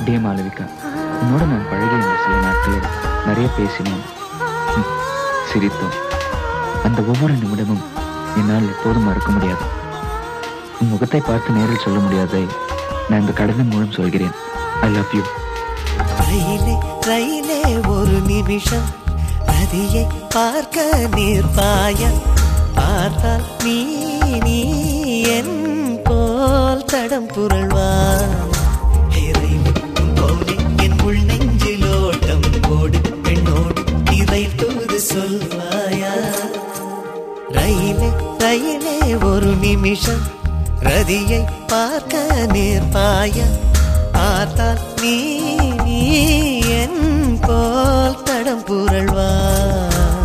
டியே மாளவிகா உன்னோட நான் பழகிய இந்த சில நாட்களில் நிறைய பேசினோம் ம், சிரித்தோம் அந்த ஒவ்வொரு நிமிடமும் என்னால் எப்போதும் மறக்க முடியாது உன் முகத்தை பார்த்து நேரில் சொல்ல முடியாதை நான் இந்த கடிதம் மூலம் சொல்கிறேன் ஐ லவ் யூ ரயிலே ரயிலே ஒரு நிமிஷம் நதியை பார்க்க நீர்ப்பாய பார்த்தால் நீ நீ என் போல் தடம் புரள்வா போலே என் உள் நெஞ்சில் ஓட்டம் ஓடு பெண்ணோடு இதை தூது சொல்வாயா ரயிலே ரயிலே ஒரு நிமிஷம் ரதியை பார்க்க நேர்பாய பார்த்தால் நீ நீ என் போல் தடம் புரள்வாய்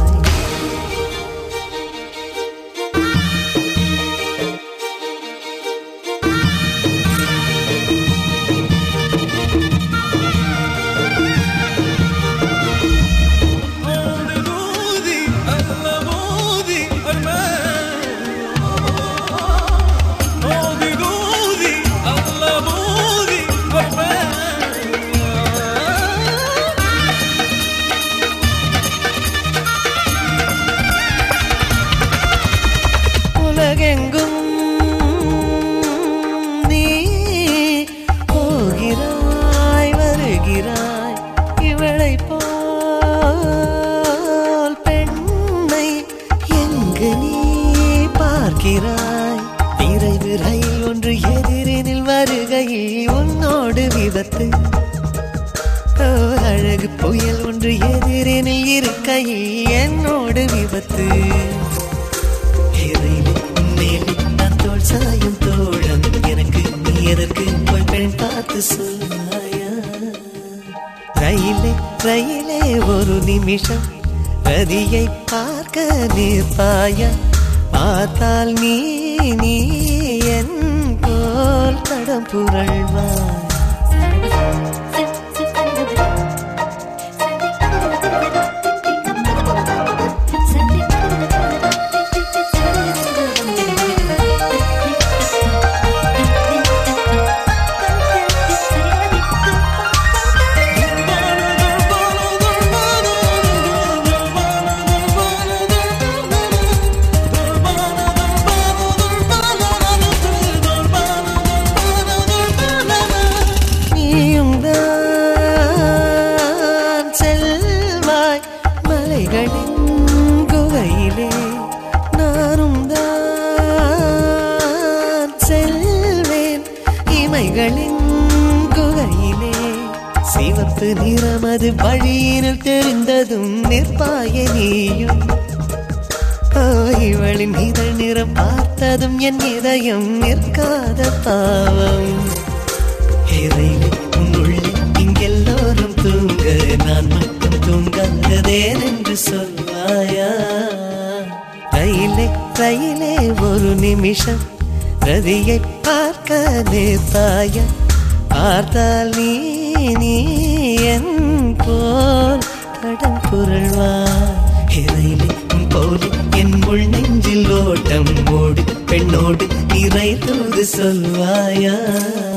உலகெங்கும் நீ போகிறாய் வருகிறாய் இவளை போல் பெண்ணை எங்கு நீ பார்க்கிறாய் விரைவு ரயில் ஒன்று எதிரினில் வருகையில் உன்னோடு விபத்து ஓ, அழகு புயல் ஒன்று எதிரினில் இருக்கையில் என்னோடு விபத்து இறைவனே, உன்மேலே நான் தோள் சாயும் தோழன் எனக்கு நீ எதற்கு போய் பெண் பார்த்து சொல்லாயா ரயிலே ரயிலே ஒரு நிமிஷம் ரதியை பார்க்க நிற்பாயா பார்த்தால் நீ நீ என் போல் தடம் புரள்வாய் நீயும் தான் செல்வாய் மலைகளின் குகையிலே நானும் தான் செல்வேன் இமைகளின் குகையிலே சிவப்பு நிறமது வழியினில் தெரிந்ததும் நிற்பாய நீயும் ஓ, இவளின் இதழ் நிறம் பார்த்ததும் என் இதயம் நிற்காத பாவம் இறைவே, உன் உள்ளே இங்கெல்லோரும் தூங்க நான் மட்டும் தூங்காததேன் என்று சொல்வாயா ரயிலே ரயிலே ஒரு நிமிஷம் ரதியை பார்க்க நேர்த்தாயா பார்த்தால் நீ நீ என் போல் கடன் புரள்வாய் இறையிலே உன் போல என் உள் நெஞ்சில் ஓட்டம் ஓடு பெண்ணோடு இறை தூது சொல்வாயா